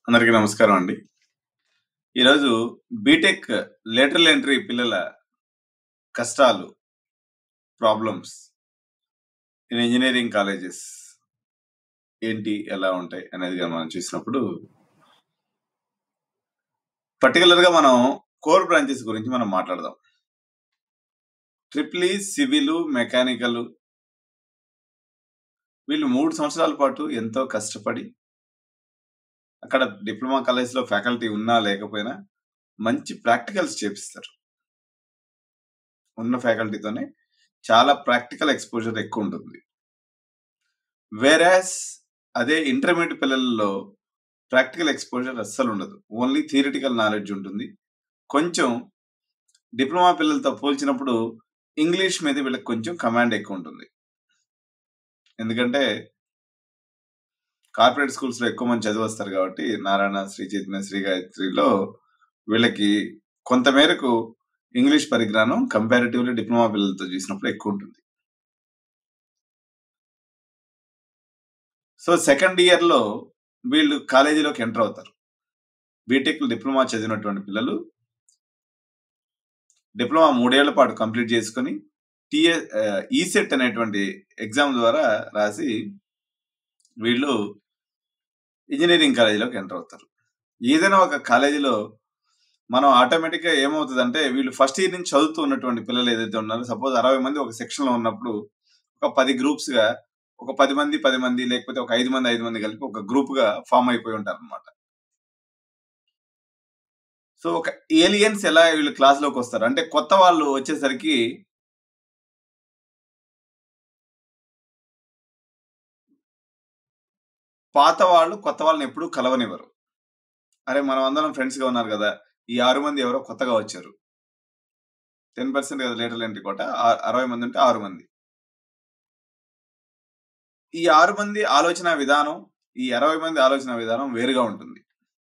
అందరికీ నమస్కారం అండి ఈరోజు బీటెక్ లేటరల్ ఎంట్రీ పిల్లల కష్టాలు ప్రాబ్లమ్స్ ఇన్ ఇంజనీరింగ్ కాలేజెస్ ఏంటి ఎలా ఉంటాయి అనేది గనుక మనం చూసినప్పుడు పర్టికులర్ గా మనం కోర్ బ్రాంచెస్ గురించి మనం మాట్లాడదాం ట్రిప్లీ సివిల్ మెకానికల్ వీళ్ళు మూడు సంవత్సరాల పాటు ఎంతో కష్టపడి అక్కడ డిప్లొమా కాలేజ్ లో ఫ్యాకల్టీ ఉన్నా లేకపోయినా మంచి ప్రాక్టికల్స్ చేపిస్తారు ఉన్న ఫ్యాకల్టీతోనే చాలా ప్రాక్టికల్ ఎక్స్పోజర్ ఎక్కువ ఉంటుంది వేరాస్ అదే ఇంటర్మీడియట్ పిల్లల్లో ప్రాక్టికల్ ఎక్స్పోజర్ అస్సలు ఉండదు ఓన్లీ థియరిటికల్ నాలెడ్జ్ ఉంటుంది కొంచెం డిప్లొమా పిల్లలతో పోల్చినప్పుడు ఇంగ్లీష్ మీద వీళ్ళకి కొంచెం కమాండ్ ఎక్కువ ఉంటుంది ఎందుకంటే కార్పొరేట్ స్కూల్స్ లో ఎక్కువ మంది చదివి వస్తారు కాబట్టి నారాయణ శ్రీ చైతన్య శ్రీ గాయత్రిలో వీళ్ళకి కొంత మేరకు ఇంగ్లీష్ పరిజ్ఞానం కంపారిటివ్లీ డిప్లొమా పిల్లలతో చూసినప్పుడు ఎక్కువ ఉంటుంది సో సెకండ్ ఇయర్ లో వీళ్ళు కాలేజీలోకి ఎంటర్ అవుతారు బీటెక్ డిప్లొమా చదివినటువంటి పిల్లలు డిప్లొమా మూడేళ్ల పాటు కంప్లీట్ చేసుకుని టిఏ ఈసెట్ అనేటువంటి ఎగ్జామ్ ద్వారా రాసి వీళ్ళు ఇంజనీరింగ్ కాలేజీలోకి ఎంటర్ అవుతారు ఏదైనా ఒక కాలేజీలో మనం ఆటోమేటిక్ గా ఏమవుతుందంటే వీళ్ళు ఫస్ట్ ఇయర్ నుంచి చదువుతూ ఉన్నటువంటి పిల్లలు ఏదైతే ఉన్నారో సపోజ్ అరవై మంది ఒక సెక్షన్ లో ఉన్నప్పుడు ఒక పది గ్రూప్స్ గా ఒక పది మంది పది మంది లేకపోతే ఒక ఐదు మంది ఐదు మంది కలిపి ఒక గ్రూప్ గా ఫామ్ అయిపోయి ఉంటారు అనమాట సో ఒక ఏలియన్స్ ఎలా వీళ్ళు క్లాస్ లోకి వస్తారు అంటే కొత్త వాళ్ళు వచ్చేసరికి పాత వాళ్ళు కొత్త వాళ్ళని ఎప్పుడూ కలవనివ్వరు అరే మనం అందరం ఫ్రెండ్స్ గా ఉన్నారు కదా ఈ ఆరు మంది ఎవరో కొత్తగా వచ్చారు టెన్ పర్సెంట్ కదా లేటర్ ఎంట్రీ కోట ఆ- అరవై మంది ఉంటే ఆరు మంది ఈ ఆరు మంది ఆలోచన విధానం ఈ అరవై మంది ఆలోచన విధానం వేరుగా ఉంటుంది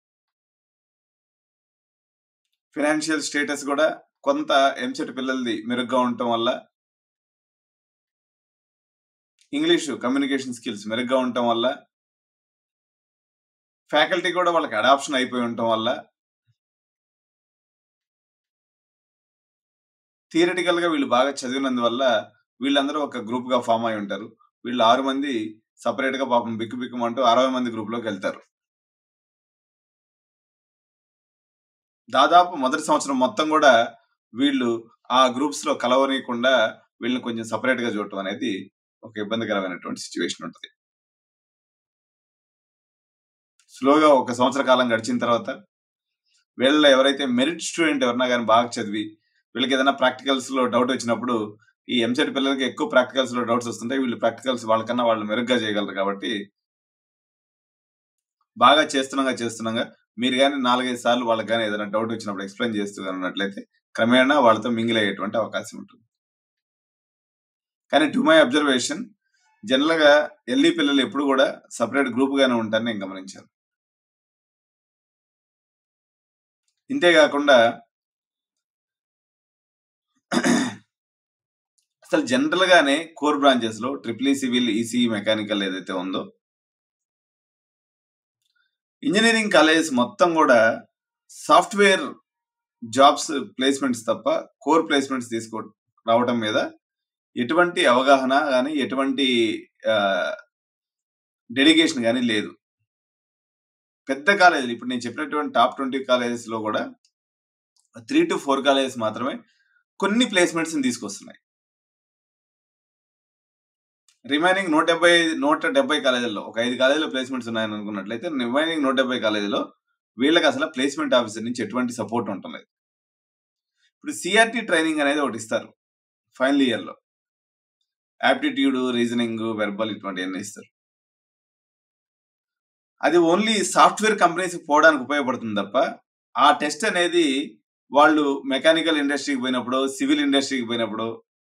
ఫినాన్షియల్ స్టేటస్ కూడా కొంత ఎంసెట్ పిల్లలది మెరుగ్గా ఉండటం వల్ల ఇంగ్లీష్ కమ్యూనికేషన్ స్కిల్స్ మెరుగ్గా ఉండటం వల్ల ఫ్యాకల్టీ కూడా వాళ్ళకి అడాప్షన్ అయిపోయి ఉండటం వల్ల థియరిటికల్ గా వీళ్ళు బాగా చదివినందువల్ల వీళ్ళందరూ ఒక గ్రూప్ గా ఫామ్ అయి ఉంటారు వీళ్ళు ఆరు మంది సపరేట్ గా పాపం బిక్కు బిక్కుమంటూ అరవై మంది గ్రూప్ లోకి వెళ్తారు దాదాపు మొదటి సంవత్సరం మొత్తం కూడా వీళ్ళు ఆ గ్రూప్స్ లో కలవనీయకుండా వీళ్ళని కొంచెం సపరేట్ గా చూడటం అనేది ఒక ఇబ్బందికరమైనటువంటి సిచ్యువేషన్ ఉంటుంది స్లోగా ఒక సంవత్సర కాలం గడిచిన తర్వాత వీళ్ళలో ఎవరైతే మెరిట్ స్టూడెంట్ ఎవరన్నా కానీ బాగా చదివి వీళ్ళకి ఏదైనా ప్రాక్టికల్స్ లో డౌట్ వచ్చినప్పుడు ఈ ఎంసెట్ పిల్లలకి ఎక్కువ ప్రాక్టికల్స్ లో డౌట్స్ వస్తుంటాయి వీళ్ళు ప్రాక్టికల్స్ వాళ్ళకన్నా వాళ్ళు మెరుగ్గా చేయగలరు కాబట్టి బాగా చేస్తున్నాగా చేస్తున్నాగా మీరు కానీ నాలుగైదు సార్లు వాళ్ళకి కానీ ఏదైనా డౌట్ వచ్చినప్పుడు ఎక్స్ప్లెయిన్ చేస్తూ ఉన్నట్లయితే క్రమేణా వాళ్ళతో మింగిల్ అయ్యేటువంటి అవకాశం ఉంటుంది కానీ టు మై అబ్జర్వేషన్ జనరల్ గా ఎల్ఈ పిల్లలు ఎప్పుడు కూడా సపరేట్ గ్రూప్ గానే ఉంటారని నేను గమనించాను ఇంతే కాకుండా అసలు జనరల్ గానే కోర్ బ్రాంచెస్ లో ట్రిపుల్ సివిల్ ఈసీఈ మెకానికల్ ఏదైతే ఉందో ఇంజనీరింగ్ కాలేజెస్ మొత్తం కూడా సాఫ్ట్వేర్ జాబ్స్ ప్లేస్మెంట్స్ తప్ప కోర్ ప్లేస్మెంట్స్ తీసుకో రావటం మీద ఎటువంటి అవగాహన కానీ ఎటువంటి డెడికేషన్ కానీ లేదు పెద్ద కాలేజీలు ఇప్పుడు నేను చెప్పినటువంటి టాప్ ట్వంటీ కాలేజెస్ లో కూడా త్రీ టు ఫోర్ కాలేజెస్ మాత్రమే కొన్ని ప్లేస్మెంట్స్ తీసుకొస్తున్నాయి రిమైనింగ్ నూట డెబ్బై నూట డెబ్బై కాలేజీల్లో ఒక ఐదు కాలేజీలో ప్లేస్మెంట్స్ ఉన్నాయని అనుకున్నట్లయితే రిమైనింగ్ నూట డెబ్బై కాలేజీలో వీళ్ళకి అసలు ప్లేస్మెంట్ ఆఫీసర్ నుంచి ఎటువంటి సపోర్ట్ ఉండలేదు ఇప్పుడు సిఆర్టీ ట్రైనింగ్ అనేది ఒకటి ఇస్తారు ఫైనల్ ఇయర్ లో యాప్టిట్యూడ్ రీజనింగ్ వెర్బల్ ఇటువంటివన్నీ ఇస్తారు అది ఓన్లీ సాఫ్ట్వేర్ కంపెనీస్ పోవడానికి ఉపయోగపడుతుంది తప్ప ఆ టెస్ట్ అనేది వాళ్ళు మెకానికల్ ఇండస్ట్రీకి పోయినప్పుడు సివిల్ ఇండస్ట్రీకి పోయినప్పుడు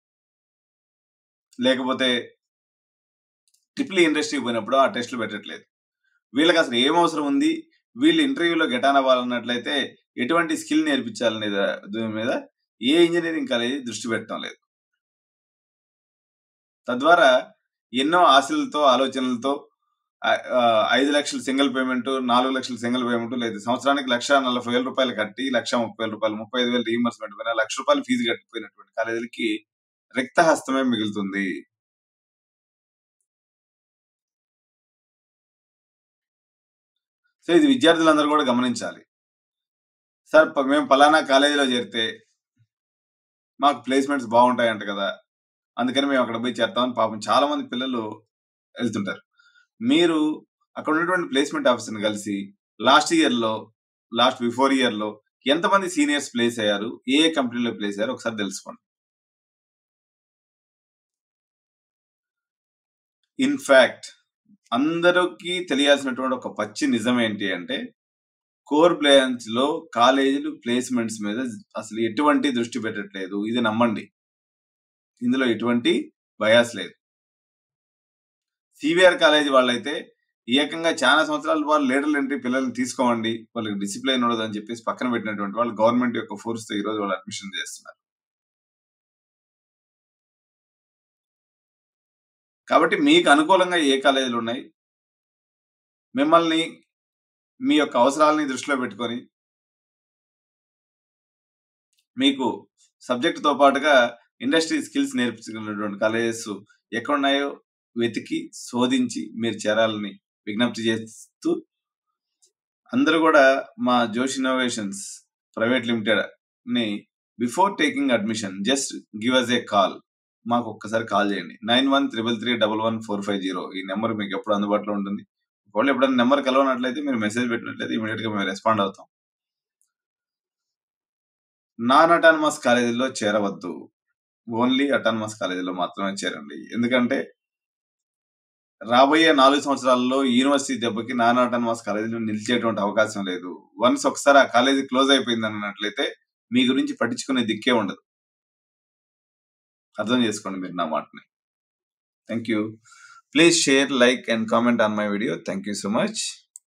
లేకపోతే ట్రిపుల్ ఇండస్ట్రీకి పోయినప్పుడు ఆ టెస్టులు పెట్టట్లేదు వీళ్ళకి అసలు ఏం అవసరం ఉంది వీళ్ళు ఇంటర్వ్యూలో గెటాన్ అవ్వాలన్నట్లయితే ఎటువంటి స్కిల్ నేర్పించాలనే దా- దీని మీద ఏ ఇంజనీరింగ్ కాలేజీ దృష్టి పెట్టడం లేదు తద్వారా ఎన్నో ఆశలతో ఆలోచనలతో ఆ- ఆ, ఐదు లక్షలు సింగిల్ పేమెంట్ నాలుగు లక్షలు సింగిల్ పేమెంట్ లేదు సంవత్సరానికి లక్ష నలభై వేల రూపాయలు కట్టి లక్ష ముప్పై వేల రూపాయలు ముప్పై ఐదు వేలు రీఎంబర్స్మెంట్ పైన లక్ష రూపాయలు ఫీజు కట్టిపోయినటువంటి కాలేజీలకి రిక్తహస్తమే మిగులుతుంది సో ఇది విద్యార్థులందరూ కూడా గమనించాలి సార్ ప- మేము పలానా కాలేజీలో చేరితే మాకు ప్లేస్మెంట్స్ బాగుంటాయంట కదా అందుకని మేము అక్కడ పోయి చేస్తామని పాపం చాలా మంది పిల్లలు వెళ్తుంటారు మీరు అక్కడ ఉన్నటువంటి ప్లేస్మెంట్ ఆఫీసర్ని కలిసి లాస్ట్ ఇయర్ లో లాస్ట్ బిఫోర్ ఇయర్ లో ఎంతమంది సీనియర్స్ ప్లేస్ అయ్యారు ఏ ఏ కంపెనీలో ప్లేస్ అయ్యారు ఒకసారి తెలుసుకోండి ఇన్ఫాక్ట్ అందరికీ తెలియాల్సినటువంటి ఒక పచ్చి నిజం ఏంటి అంటే కోర్ బ్రాంచ్ లో కాలేజీలు ప్లేస్మెంట్స్ మీద అసలు ఎటువంటి దృష్టి పెట్టట్లేదు ఇది నమ్మండి ఇందులో ఎటువంటి బయాస్ లేదు సివిఆర్ కాలేజీ వాళ్ళైతే ఏకంగా చాలా సంవత్సరాల వాళ్ళు లీడర్ ఎంట్రీ పిల్లల్ని తీసుకోమండి వాళ్ళకి డిసిప్లైన్ ఉండదు అని చెప్పేసి పక్కన పెట్టినటువంటి వాళ్ళు గవర్నమెంట్ యొక్క ఫోర్స్ తో ఈ రోజు వాళ్ళు అడ్మిషన్ చేస్తున్నారు కాబట్టి మీకు అనుకూలంగా ఏ కాలేజీలు ఉన్నాయి మిమ్మల్ని మీ యొక్క అవసరాలని దృష్టిలో పెట్టుకొని మీకు సబ్జెక్ట్ తో పాటుగా ఇండస్ట్రీ స్కిల్స్ నేర్పించగలిగినటువంటి కాలేజెస్ ఎక్కడున్నాయో వెతికి శోధించి మీరు చేరాలని విజ్ఞప్తి చేస్తూ అందరూ కూడా మా జోష్ ఇన్నోవేషన్స్ ప్రైవేట్ లిమిటెడ్ ని before taking admission just give us a call మాకు ఒక్కసారి కాల్ చేయండి nine one triple three double one four five zero ఈ నెంబర్ మీకు ఎప్పుడు అందుబాటులో ఉంటుంది ఒకవేళ ఎప్పుడైనా నెంబర్ కలవనట్లయితే మీరు మెసేజ్ పెట్టినట్లయితే ఇమీడియట్ గా మేము రెస్పాండ్ అవుతాం నాన్ అటానమస్ కాలేజీలో చేరవద్దు ఓన్లీ అటానమస్ కాలేజీలో మాత్రమే చేరండి ఎందుకంటే రాబోయే నాలుగు సంవత్సరాల్లో యూనివర్సిటీ దెబ్బకి నాన్ అటానమస్ కాలేజీలో నిలిచేటువంటి అవకాశం లేదు వన్స్ ఒకసారి ఆ కాలేజీ క్లోజ్ అయిపోయింది అన్నట్లయితే మీ గురించి పట్టించుకునే దిక్కే ఉండదు అర్థం చేసుకోండి మీరు నా మాటని thank you please share like and comment on my video thank you so much